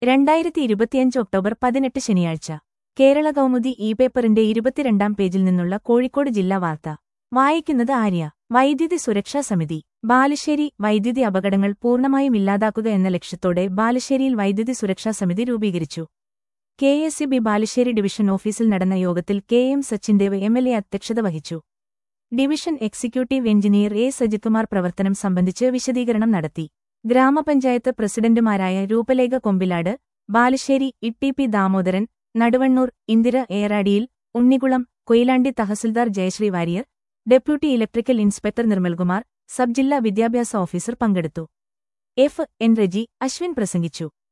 രണ്ടായിരത്തി ഇരുപത്തിയഞ്ച് ഒക്ടോബർ പതിനെട്ട് ശനിയാഴ്ച കേരള കൗമുദി ഇ പേപ്പറിന്റെ ഇരുപത്തിരണ്ടാം പേജിൽ നിന്നുള്ള കോഴിക്കോട് ജില്ലാ വാർത്ത വായിക്കുന്നത് ആര്യ വൈദ്യുതി സുരക്ഷാ സമിതി ബാലുശ്ശേരി വൈദ്യുതി അപകടങ്ങൾ പൂർണ്ണമായും ഇല്ലാതാക്കുക എന്ന ലക്ഷ്യത്തോടെ ബാലുശ്ശേരിയിൽ വൈദ്യുതി സുരക്ഷാ സമിതി രൂപീകരിച്ചു K S E B Balussery division ഓഫീസിൽ നടന്ന യോഗത്തിൽ K M Sachindev M L A അധ്യക്ഷത വഹിച്ചു division executive engineer A Sajithkumar പ്രവർത്തനം സംബന്ധിച്ച് വിശദീകരണം നടത്തി ഗ്രാമപഞ്ചായത്ത് പ്രസിഡന്റുമാരായ രൂപലേഖ കൊമ്പിലാട് ബാലുശ്ശേരി ഇട്ടി പി ദാമോദരൻ നടുവണ്ണൂർ ഇന്ദിര ഏറാടിയിൽ Unnikulam Koyilandy tahsildar Jayasree Warrier deputy electrical inspector Nirmalkumar sub ജില്ലാ വിദ്യാഭ്യാസ ഓഫീസർ പങ്കെടുത്തു എഫ് എൻ റജി അശ്വിൻ പ്രസംഗിച്ചു